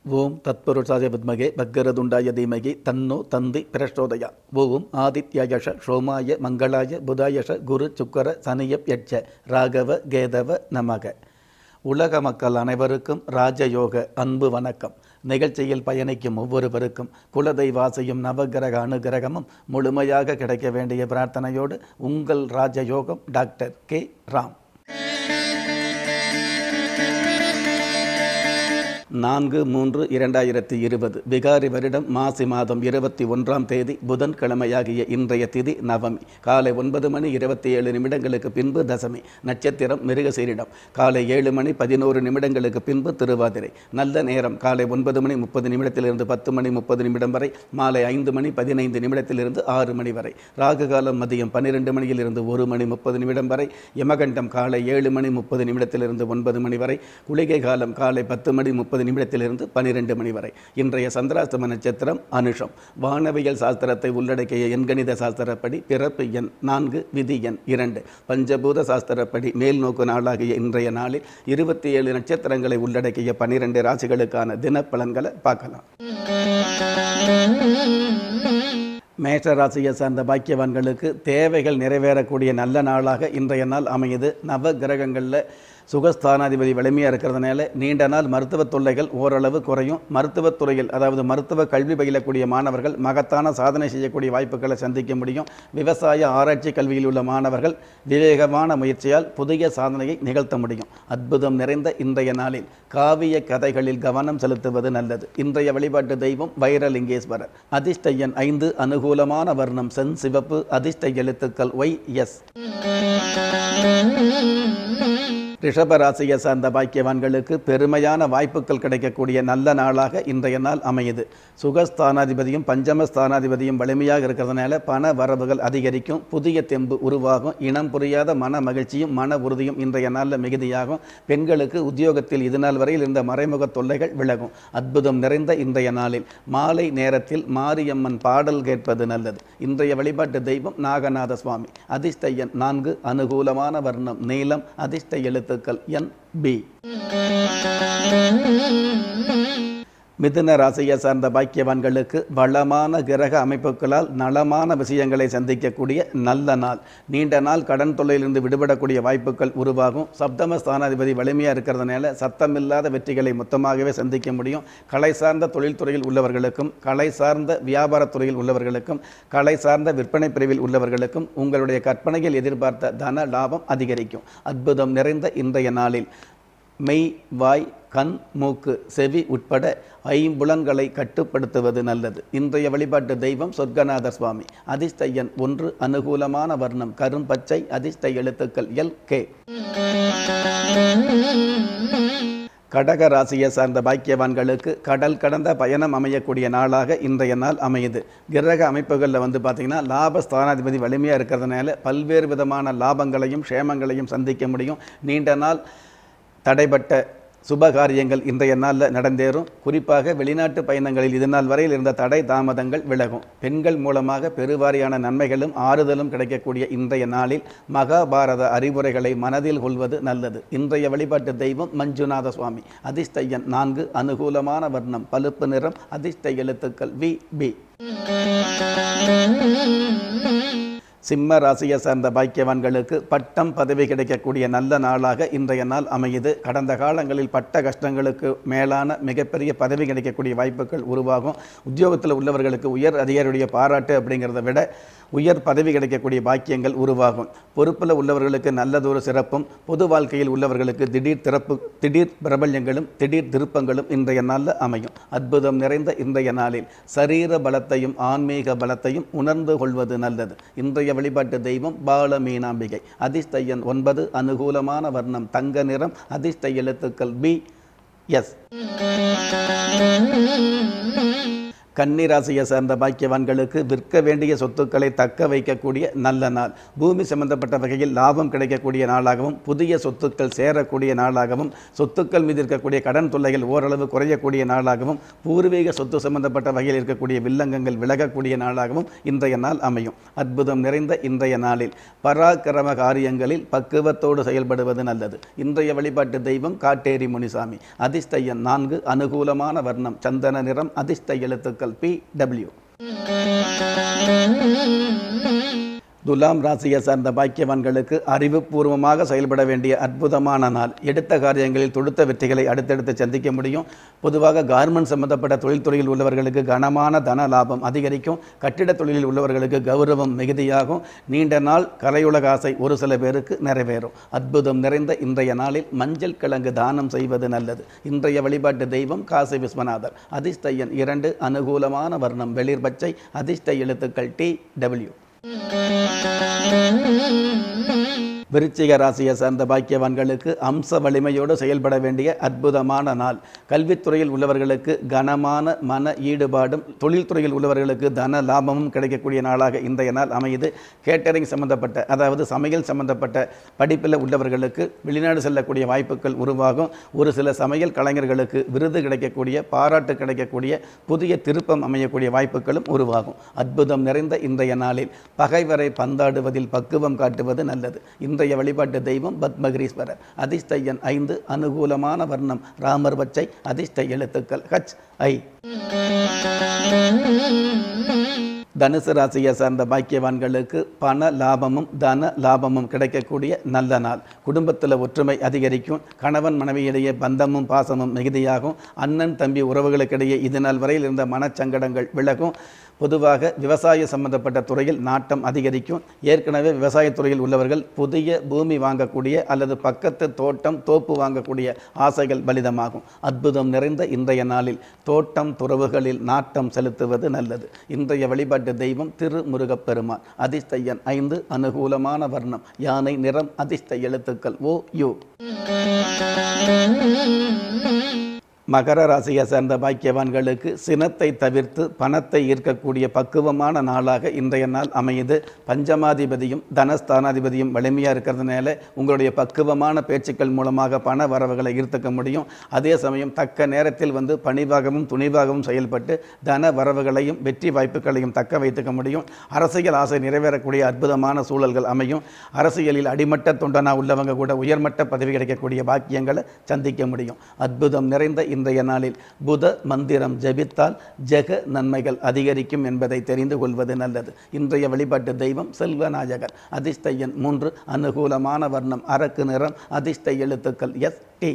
ஓம் தத்புருஷாய வித்மகே பக்கரதுண்டாய தீமகி தன்னோ தந்தி பிரச்சோதயா ஓம் ஆதித்யயஷ சோமாய மங்களாய புதாயஷ குரு சுக்கர சனியப் யட்ச ராகவ கேதவ நமக உலக மக்கள் அனைவருக்கும் ராஜயோக அன்பு வணக்கம் நிகழ்ச்சியில் பயணிக்கும் ஒவ்வொருவருக்கும் குலதெய்வாசையும் நவகிரக அனுகிரகமும் முழுமையாக கிடைக்க வேண்டிய பிரார்த்தனையோடு உங்கள் ராஜயோகம் டாக்டர் கே ராம் நான்கு மூன்று இரண்டாயிரத்தி இருபது விகாரி வருடம் மாசி மாதம் இருபத்தி ஒன்றாம் தேதி புதன்கிழமையாகிய இன்றைய திதி நவமி காலை ஒன்பது மணி இருபத்தி ஏழு நிமிடங்களுக்கு பின்பு தசமி நட்சத்திரம் மிருகசீரிடம் காலை ஏழு மணி பதினோரு நிமிடங்களுக்கு பின்பு திருவாதிரை நல்ல நேரம் காலை ஒன்பது மணி முப்பது நிமிடத்திலிருந்து பத்து மணி முப்பது நிமிடம் வரை மாலை ஐந்து மணி பதினைந்து நிமிடத்திலிருந்து ஆறு மணி வரை ராகு காலம் மதியம் பன்னிரெண்டு மணியிலிருந்து ஒரு மணி முப்பது நிமிடம் வரை யமகண்டம் காலை ஏழு மணி முப்பது நிமிடத்திலிருந்து ஒன்பது மணி வரை குளிகை காலம் காலை பத்து மணி முப்பது நிமிடத்திலிருந்து பனிரெண்டு மணி வரை இன்றைய சந்திராஷ்டம நட்சத்திரம் அனுஷம் வானவியல் சாஸ்திரத்தை உள்ளடக்கிய எண்கணித சாஸ்திரப்படி பிறப்பு எண் நான்கு விதி எண் இரண்டு பஞ்சபூத சாஸ்திரப்படி மேல் நோக்கு நாளாகிய இன்றைய நாளில் இருபத்தி ஏழு நட்சத்திரங்களை உள்ளடக்கிய பனிரெண்டு ராசிகளுக்கான தினப்பலன்களை பார்க்கலாம் மேஷ ராசியை சார்ந்த பாக்கியவான்களுக்கு தேவைகள் நிறைவேறக்கூடிய நல்ல நாளாக இன்றைய நாள் அமையுது நவ கிரகங்களில் சுகஸ்தானாதிபதி வலிமையாக இருக்கிறதுனால நீண்ட நாள் மருத்துவ தொல்லைகள் ஓரளவு குறையும் மருத்துவத் துறையில் அதாவது மருத்துவ கல்வி பயிலக்கூடிய மாணவர்கள் மகத்தான சாதனை செய்யக்கூடிய வாய்ப்புகளை சந்திக்க முடியும் விவசாய ஆராய்ச்சி கல்வியில் உள்ள மாணவர்கள் விவேகமான முயற்சியால் புதிய சாதனையை நிகழ்த்த முடியும் அற்புதம் நிறைந்த இன்றைய நாளில் காவிய கதைகளில் கவனம் செலுத்துவது நல்லது இன்றைய வழிபாட்டு தெய்வம் வைரலிங்கேஸ்வரர் அதிர்ஷ்ட எண் ஐந்து அனுகூலமான வர்ணம் சென் சிவப்பு அதிர்ஷ்ட எழுத்துக்கள் ஒய் எஸ் ரிஷப ராசியை சார்ந்த பாக்கியவான்களுக்கு பெருமையான வாய்ப்புகள் கிடைக்கக்கூடிய நல்ல நாளாக இன்றைய நாள் அமையுது சுகஸ்தானாதிபதியும் பஞ்சம ஸ்தானாதிபதியும் வலிமையாக இருக்கிறதுனால பண வரவுகள் அதிகரிக்கும் புதிய தெம்பு உருவாகும் இனம் புரியாத மன மகிழ்ச்சியும் மன உறுதியும் இன்றைய நாளில் மிகுதியாகும் பெண்களுக்கு உத்தியோகத்தில் இதுநாள் வரையில் இருந்த மறைமுக தொல்லைகள் விலகும் அற்புதம் நிறைந்த இன்றைய நாளில் மாலை நேரத்தில் மாரியம்மன் பாடல் கேட்பது நல்லது இன்றைய வழிபாட்டு தெய்வம் நாகநாத சுவாமி அதிர்ஷ்ட எண் நான்கு அனுகூலமான வர்ணம் நீளம் அதிர்ஷ்ட எழுத்துக்கள் என் பி மிதுன ராசியை சார்ந்த பாக்கியவான்களுக்கு வளமான கிரக அமைப்புகளால் நலமான விஷயங்களை சந்திக்கக்கூடிய நல்ல நாள் நீண்ட நாள் கடன் தொல்லையிலிருந்து விடுபடக்கூடிய வாய்ப்புகள் உருவாகும் சப்தம ஸ்தானாதிபதி வலிமையாக இருக்கிறதுனால சத்தமில்லாத வெற்றிகளை மொத்தமாகவே சந்திக்க முடியும் கலை சார்ந்த தொழில்துறையில் உள்ளவர்களுக்கும் கலை சார்ந்த வியாபாரத்துறையில் உள்ளவர்களுக்கும் கலை சார்ந்த விற்பனை பிரிவில் உள்ளவர்களுக்கும் உங்களுடைய கற்பனையில் எதிர்பார்த்த தன லாபம் அதிகரிக்கும் அற்புதம் நிறைந்த இன்றைய நாளில் மெய் வாய் கண் மூக்கு செவி உட்பட ஐம்புலன்களை கட்டுப்படுத்துவது நல்லது இன்றைய வழிபாட்டு தெய்வம் சொர்க்கநாத சுவாமி அதிர்ஷ்ட எண் ஒன்று அனுகூலமான வர்ணம் கரும்பச்சை அதிர்ஷ்ட எழுத்துக்கள் எல் கே கடக ராசியை சார்ந்த பாக்கியவான்களுக்கு கடல் கடந்த பயணம் அமையக்கூடிய நாளாக இன்றைய நாள் அமையுது கிரக அமைப்புகளில் வந்து பார்த்திங்கன்னா லாப ஸ்தானாதிபதி வலிமையாக இருக்கிறதுனால பல்வேறு விதமான லாபங்களையும் க்ஷேமங்களையும் சந்திக்க முடியும் நீண்ட நாள் தடைப்பட்ட சுபகாரியங்கள் இன்றைய நாளில் நடந்தேறும் குறிப்பாக வெளிநாட்டு பயணங்களில் இது நாள் வரையில் இருந்த தடை தாமதங்கள் விலகும் பெண்கள் மூலமாக பெருவாரியான நன்மைகளும் ஆறுதலும் கிடைக்கக்கூடிய இன்றைய நாளில் மகாபாரத அறிவுரைகளை மனதில் கொள்வது நல்லது இன்றைய வழிபாட்டு தெய்வம் மஞ்சுநாத சுவாமி அதிர்ஷ்ட எண் நான்கு அனுகூலமான வர்ணம் பழுப்பு நிறம் அதிர்ஷ்ட எழுத்துக்கள் வி பி சிம்ம ராசியை சார்ந்த பாக்கியவான்களுக்கு பட்டம் பதவி கிடைக்கக்கூடிய நல்ல நாளாக இன்றைய நாள் அமையுது கடந்த காலங்களில் பட்ட கஷ்டங்களுக்கு மேலான மிகப்பெரிய பதவி கிடைக்கக்கூடிய வாய்ப்புகள் உருவாகும் உத்தியோகத்தில் உள்ளவர்களுக்கு உயர் அதிகாரியுடைய பாராட்டு அப்படிங்கிறத விட உயர் பதவி கிடைக்கக்கூடிய பாக்கியங்கள் உருவாகும் பொறுப்பில் உள்ளவர்களுக்கு நல்லதொரு சிறப்பும் பொது வாழ்க்கையில் உள்ளவர்களுக்கு திடீர் திறப்பு திடீர் பிரபல்யங்களும் திடீர் திருப்பங்களும் இன்றைய நாளில் அமையும் அற்புதம் நிறைந்த இன்றைய நாளில் சரீர பலத்தையும் ஆன்மீக பலத்தையும் உணர்ந்து கொள்வது நல்லது இன்றைய வழிபாட்டு தெய்வம் பால மீனாம்பிகை அதிர்ஷ்ட எண் ஒன்பது அனுகூலமான வர்ணம் தங்க நிறம் அதிர்ஷ்ட எழுத்துக்கள் பி எஸ் கன்னிராசியை சேர்ந்த பாக்கியவான்களுக்கு விற்க வேண்டிய சொத்துக்களை தக்க வைக்கக்கூடிய நல்ல நாள் பூமி சம்பந்தப்பட்ட வகையில் லாபம் கிடைக்கக்கூடிய நாளாகவும் புதிய சொத்துக்கள் சேரக்கூடிய நாளாகவும் சொத்துக்கள் மீது இருக்கக்கூடிய கடன் தொல்லைகள் ஓரளவு குறையக்கூடிய நாளாகவும் பூர்வீக சொத்து சம்பந்தப்பட்ட வகையில் இருக்கக்கூடிய வில்லங்கங்கள் விலகக்கூடிய நாளாகவும் இன்றைய நாள் அமையும் அற்புதம் நிறைந்த இன்றைய நாளில் பராக்கிரம காரியங்களில் பக்குவத்தோடு செயல்படுவது நல்லது இன்றைய வழிபாட்டு தெய்வம் காட்டேரி முனிசாமி அதிர்ஷ்ட எண் நான்கு அனுகூலமான வர்ணம் சந்தன நிறம் அதிர்ஷ்ட எழுத்துக்கள் பி டபிள்யூ துலாம் ராசியை சார்ந்த பாக்கியவான்களுக்கு அறிவுபூர்வமாக செயல்பட வேண்டிய அற்புதமான நாள் எடுத்த காரியங்களில் தொடுத்த வெற்றிகளை அடுத்தடுத்து சந்திக்க முடியும் பொதுவாக கார்மெண்ட் சம்பந்தப்பட்ட தொழில்துறையில் உள்ளவர்களுக்கு கனமான தன லாபம் அதிகரிக்கும் கட்டிடத் தொழிலில் உள்ளவர்களுக்கு கௌரவம் மிகுதியாகும் நீண்ட நாள் கலையுலக ஆசை ஒரு சில பேருக்கு நிறைவேறும் அற்புதம் நிறைந்த இன்றைய நாளில் மஞ்சள் கிழங்கு தானம் செய்வது நல்லது இன்றைய வழிபாட்டு தெய்வம் காசி விஸ்வநாதர் அதிர்ஷ்ட எண் இரண்டு அனுகூலமான வர்ணம் வெளிர் பச்சை அதிர்ஷ்ட எழுத்துக்கள் டி டபிள்யூ விருச்சிக ராசியை சார்ந்த பாக்கியவான்களுக்கு அம்ச வலிமையோடு செயல்பட வேண்டிய அற்புதமான நாள் கல்வித்துறையில் உள்ளவர்களுக்கு கனமான மன ஈடுபாடும் தொழில்துறையில் உள்ளவர்களுக்கு தன லாபமும் கிடைக்கக்கூடிய நாளாக இன்றைய நாள் அமையுது கேட்டரிங் சம்பந்தப்பட்ட அதாவது சமையல் சம்பந்தப்பட்ட படிப்பில் உள்ளவர்களுக்கு வெளிநாடு செல்லக்கூடிய வாய்ப்புகள் உருவாகும் ஒரு சில சமையல் கலைஞர்களுக்கு விருது கிடைக்கக்கூடிய பாராட்டு கிடைக்கக்கூடிய புதிய திருப்பம் அமையக்கூடிய வாய்ப்புகளும் உருவாகும் அற்புதம் நிறைந்த இன்றைய நாளில் பகைவரை பந்தாடுவதில் பக்குவம் காட்டுவது நல்லது இன்றைய வழிபாட்டு தெய்வம் பத்மகிரீஸ்வரர் அதிர்ஷ்ட எண் ஐந்து அனுகூலமான வர்ணம் ராமர் பச்சை அதிர்ஷ்ட எழுத்துக்கள் ஹச் ஐ தனுசு ராசியை சார்ந்த பாக்கியவான்களுக்கு பண லாபமும் தன லாபமும் கிடைக்கக்கூடிய நல்ல நாள் குடும்பத்தில் ஒற்றுமை அதிகரிக்கும் கணவன் மனைவியிடையே பந்தமும் பாசமும் மிகுதியாகும் அண்ணன் தம்பி உறவுகளுக்கிடையே இது நாள் வரையில் இருந்த மனச்சங்கடங்கள் விலகும் பொதுவாக விவசாய சம்பந்தப்பட்ட துறையில் நாட்டம் அதிகரிக்கும் ஏற்கனவே விவசாயத் துறையில் உள்ளவர்கள் புதிய பூமி வாங்கக்கூடிய அல்லது பக்கத்து தோட்டம் தோப்பு வாங்கக்கூடிய ஆசைகள் பலிதமாகும் அற்புதம் நிறைந்த இன்றைய நாளில் தோட்டம் துறவுகளில் நாட்டம் செலுத்துவது நல்லது இன்றைய வழிபாட்டு தெய்வம் திருமுருகப்பெருமான் அதிர்ஷ்ட எண் ஐந்து அனுகூலமான வர்ணம் யானை நிறம் அதிர்ஷ்ட எழுத்துக்கள் ஓ யு மகர ராசியை சேர்ந்த பாக்கியவான்களுக்கு சினத்தை தவிர்த்து பணத்தை ஈர்க்கக்கூடிய பக்குவமான நாளாக இன்றைய நாள் அமையுது பஞ்சமாதிபதியும் தனஸ்தானாதிபதியும் வலிமையாக இருக்கிறதுனால உங்களுடைய பக்குவமான பேச்சுக்கள் மூலமாக பண வரவுகளை ஈர்த்துக்க முடியும் அதே சமயம் தக்க நேரத்தில் வந்து பணிவாகவும் துணிவாகவும் செயல்பட்டு தன வரவுகளையும் வெற்றி வாய்ப்புகளையும் தக்க வைத்துக்க முடியும் அரசியல் ஆசை நிறைவேறக்கூடிய அற்புதமான சூழல்கள் அமையும் அரசியலில் அடிமட்ட தொண்டனா உள்ளவங்க கூட உயர்மட்ட பதவி கிடைக்கக்கூடிய பாக்கியங்களை சந்திக்க முடியும் அற்புதம் நிறைந்த இன்றைய நாளில் புத மந்திரம் ஜபித்தால் ஜெக நன்மைகள் அதிகரிக்கும் என்பதை தெரிந்து கொள்வது நல்லது இன்றைய வழிபாட்டு தெய்வம் செல்வநாயகர் அதிர்ஷ்ட எண் மூன்று அனுகூலமான வர்ணம் அரக்கு நிறம் அதிர்ஷ்ட எழுத்துக்கள் எஸ் டி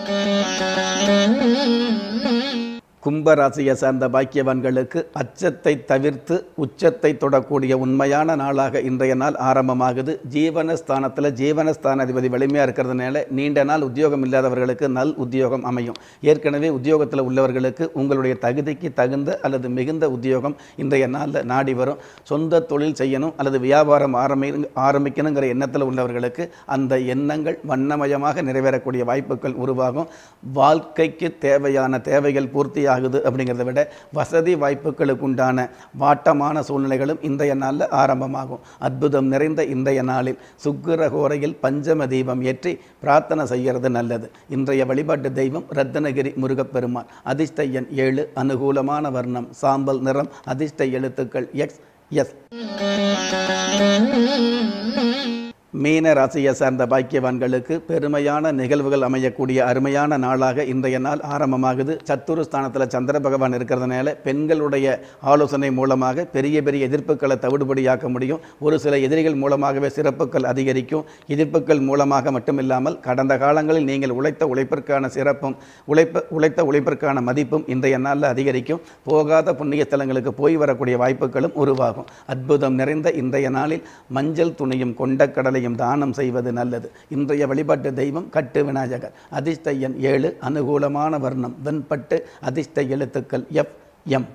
கும்பராசியை சார்ந்த பாக்கியவான்களுக்கு அச்சத்தை தவிர்த்து உச்சத்தை தொடக்கூடிய உண்மையான நாளாக இன்றைய நாள் ஆரம்பமாகுது ஜீவனஸ்தானத்தில் ஜீவனஸ்தானாதிபதி வலிமையாக இருக்கிறதுனால நீண்ட நாள் உத்தியோகம் இல்லாதவர்களுக்கு நல் உத்தியோகம் அமையும் ஏற்கனவே உத்தியோகத்தில் உள்ளவர்களுக்கு உங்களுடைய தகுதிக்கு தகுந்த அல்லது மிகுந்த உத்தியோகம் இன்றைய நாளில் நாடி வரும் சொந்த தொழில் செய்யணும் அல்லது வியாபாரம் ஆரம்பி ஆரம்பிக்கணுங்கிற எண்ணத்தில் உள்ளவர்களுக்கு அந்த எண்ணங்கள் வண்ணமயமாக நிறைவேறக்கூடிய வாய்ப்புகள் உருவாகும் வாழ்க்கைக்கு தேவையான தேவைகள் பூர்த்தி ஆகுது அப்படிங்கிறத விட வசதி வாய்ப்புகளுக்கு உண்டான வாட்டமான சூழ்நிலைகளும் இன்றைய நாளில் ஆரம்பமாகும் அற்புதம் நிறைந்த இன்றைய நாளில் சுக்கிரகோரையில் பஞ்சம தீபம் ஏற்றி பிரார்த்தனை செய்கிறது நல்லது இன்றைய வழிபாட்டு தெய்வம் ரத்தனகிரி முருகப்பெருமான் அதிர்ஷ்ட எண் ஏழு அனுகூலமான வர்ணம் சாம்பல் நிறம் அதிர்ஷ்ட எழுத்துக்கள் எக்ஸ் எஸ் மீன ராசியை சார்ந்த பாக்கியவான்களுக்கு பெருமையான நிகழ்வுகள் அமையக்கூடிய அருமையான நாளாக இன்றைய நாள் ஆரம்பமாகுது சத்துரு ஸ்தானத்தில் சந்திர பகவான் இருக்கிறதுனால பெண்களுடைய ஆலோசனை மூலமாக பெரிய பெரிய எதிர்ப்புகளை தவிடுபடியாக்க முடியும் ஒரு சில எதிரிகள் மூலமாகவே சிறப்புகள் அதிகரிக்கும் எதிர்ப்புகள் மூலமாக மட்டுமில்லாமல் கடந்த காலங்களில் நீங்கள் உழைத்த உழைப்பிற்கான சிறப்பும் உழைப்ப உழைத்த உழைப்பிற்கான மதிப்பும் இன்றைய நாளில் அதிகரிக்கும் போகாத புண்ணிய ஸ்தலங்களுக்கு போய் வரக்கூடிய வாய்ப்புகளும் உருவாகும் அற்புதம் நிறைந்த இன்றைய நாளில் மஞ்சள் துணியும் கொண்டக்கடலை கடலையும் தானம் செய்வது நல்லது இன்றைய வழிபாட்டு தெய்வம் கட்டு விநாயகர் அதிர்ஷ்ட எண் ஏழு அனுகூலமான வர்ணம் வெண்பட்டு அதிர்ஷ்ட எழுத்துக்கள் எஃப் எம்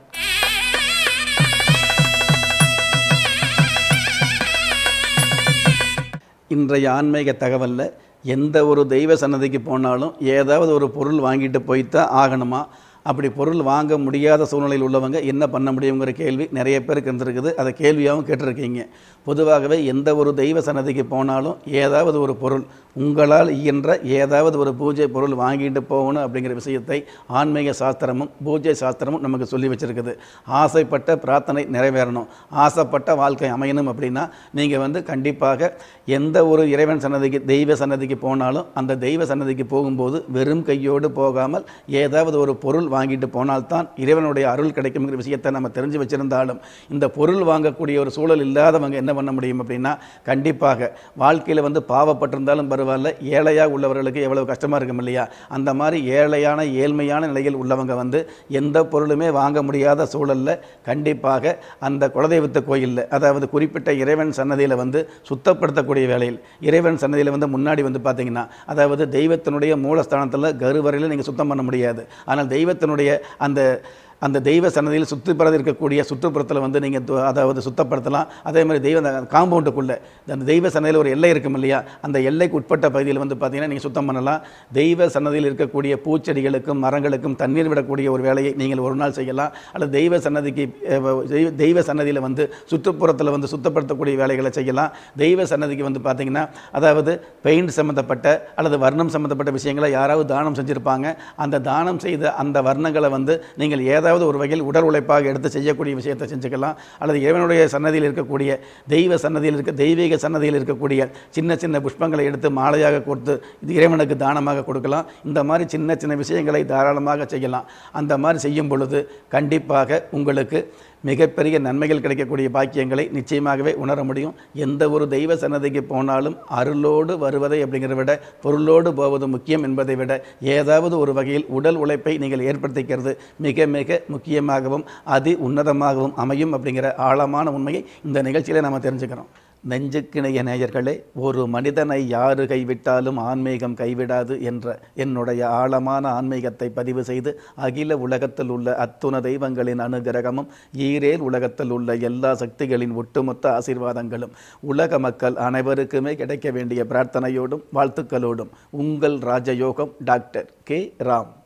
இன்றைய ஆன்மீக தகவலில் எந்த ஒரு தெய்வ சன்னதிக்கு போனாலும் ஏதாவது ஒரு பொருள் வாங்கிட்டு போய்த்தான் ஆகணுமா அப்படி பொருள் வாங்க முடியாத சூழ்நிலையில் உள்ளவங்க என்ன பண்ண முடியுங்கிற கேள்வி நிறைய பேருக்கு இருந்திருக்குது அதை கேள்வியாகவும் கேட்டிருக்கீங்க பொதுவாகவே எந்த ஒரு தெய்வ சன்னதிக்கு போனாலும் ஏதாவது ஒரு பொருள் உங்களால் இயன்ற ஏதாவது ஒரு பூஜை பொருள் வாங்கிட்டு போகணும் அப்படிங்கிற விஷயத்தை ஆன்மீக சாஸ்திரமும் பூஜை சாஸ்திரமும் நமக்கு சொல்லி வச்சிருக்குது ஆசைப்பட்ட பிரார்த்தனை நிறைவேறணும் ஆசைப்பட்ட வாழ்க்கை அமையணும் அப்படின்னா நீங்கள் வந்து கண்டிப்பாக எந்த ஒரு இறைவன் சன்னதிக்கு தெய்வ சன்னதிக்கு போனாலும் அந்த தெய்வ சன்னதிக்கு போகும்போது வெறும் கையோடு போகாமல் ஏதாவது ஒரு பொருள் வாங்கிட்டு போனால்தான் இறைவனுடைய அருள் கிடைக்குங்கிற விஷயத்தை நம்ம தெரிஞ்சு வச்சிருந்தாலும் இந்த பொருள் வாங்கக்கூடிய ஒரு சூழல் இல்லாதவங்க என்ன பண்ண முடியும் அப்படின்னா கண்டிப்பாக வாழ்க்கையில் வந்து பாவப்பட்டிருந்தாலும் பரவாயில்ல ஏழையாக உள்ளவர்களுக்கு எவ்வளவு கஷ்டமாக இருக்கும் இல்லையா அந்த மாதிரி ஏழையான ஏழ்மையான நிலையில் உள்ளவங்க வந்து எந்த பொருளுமே வாங்க முடியாத சூழலில் கண்டிப்பாக அந்த குலதெய்வத்து கோயிலில் அதாவது குறிப்பிட்ட இறைவன் சன்னதியில் வந்து சுத்தப்படுத்தக்கூடிய வேலையில் இறைவன் சன்னதியில் வந்து முன்னாடி வந்து பார்த்தீங்கன்னா அதாவது தெய்வத்தினுடைய மூலஸ்தானத்தில் கருவறையில் நீங்கள் சுத்தம் பண்ண முடியாது ஆனால் தெய்வத்தினுடைய அந்த அந்த தெய்வ சன்னதியில் சுற்றுப்புறது இருக்கக்கூடிய சுற்றுப்புறத்தில் வந்து நீங்கள் அதாவது சுத்தப்படுத்தலாம் அதே மாதிரி தெய்வ காம்பவுண்டுக்குள்ளே அந்த தெய்வ சன்னதியில் ஒரு எல்லை இருக்கும் இல்லையா அந்த எல்லைக்கு உட்பட்ட பகுதியில் வந்து பார்த்தீங்கன்னா நீங்கள் சுத்தம் பண்ணலாம் தெய்வ சன்னதியில் இருக்கக்கூடிய பூச்செடிகளுக்கும் மரங்களுக்கும் தண்ணீர் விடக்கூடிய ஒரு வேலையை நீங்கள் ஒரு நாள் செய்யலாம் அல்லது தெய்வ சன்னதிக்கு அஹ், தெய்வ தெய்வ சன்னதியில் வந்து சுற்றுப்புறத்தில் வந்து சுத்தப்படுத்தக்கூடிய வேலைகளை செய்யலாம் தெய்வ சன்னதிக்கு வந்து பார்த்தீங்கன்னா அதாவது பெயிண்ட் சம்மந்தப்பட்ட அல்லது வர்ணம் சம்மந்தப்பட்ட விஷயங்களை யாராவது தானம் செஞ்சுருப்பாங்க அந்த தானம் செய்த அந்த வர்ணங்களை வந்து நீங்கள் ஏதாவது ஒரு வகையில் உடல் உழைப்பாக எடுத்து செய்யக்கூடிய விஷயத்தை செஞ்சுக்கலாம் அல்லது இறைவனுடைய சன்னதியில் இருக்கக்கூடிய தெய்வ சன்னதியில் இருக்க தெய்வீக சன்னதியில் இருக்கக்கூடிய சின்ன சின்ன புஷ்பங்களை எடுத்து மாலையாக கொடுத்து இது இறைவனுக்கு தானமாக கொடுக்கலாம் இந்த மாதிரி சின்ன சின்ன விஷயங்களை தாராளமாக செய்யலாம் அந்த மாதிரி செய்யும் பொழுது கண்டிப்பாக உங்களுக்கு மிகப்பெரிய நன்மைகள் கிடைக்கக்கூடிய பாக்கியங்களை நிச்சயமாகவே உணர முடியும் எந்த ஒரு தெய்வ சன்னதிக்கு போனாலும் அருளோடு வருவதை அப்படிங்கிறத விட பொருளோடு போவது முக்கியம் என்பதை விட ஏதாவது ஒரு வகையில் உடல் உழைப்பை நீங்கள் ஏற்படுத்திக்கிறது மிக மிக முக்கியமாகவும் அதி உன்னதமாகவும் அமையும் அப்படிங்கிற ஆழமான உண்மையை இந்த நிகழ்ச்சியில் நம்ம தெரிஞ்சுக்கிறோம் நெஞ்சுக்கிணைய நேயர்களே ஒரு மனிதனை யாரு கைவிட்டாலும் ஆன்மீகம் கைவிடாது என்ற என்னுடைய ஆழமான ஆன்மீகத்தை பதிவு செய்து அகில உலகத்தில் உள்ள அத்துண தெய்வங்களின் அனுகிரகமும் ஈரேல் உலகத்தில் உள்ள எல்லா சக்திகளின் ஒட்டுமொத்த ஆசீர்வாதங்களும் உலக மக்கள் அனைவருக்குமே கிடைக்க வேண்டிய பிரார்த்தனையோடும் வாழ்த்துக்களோடும் உங்கள் ராஜயோகம் டாக்டர் கே ராம்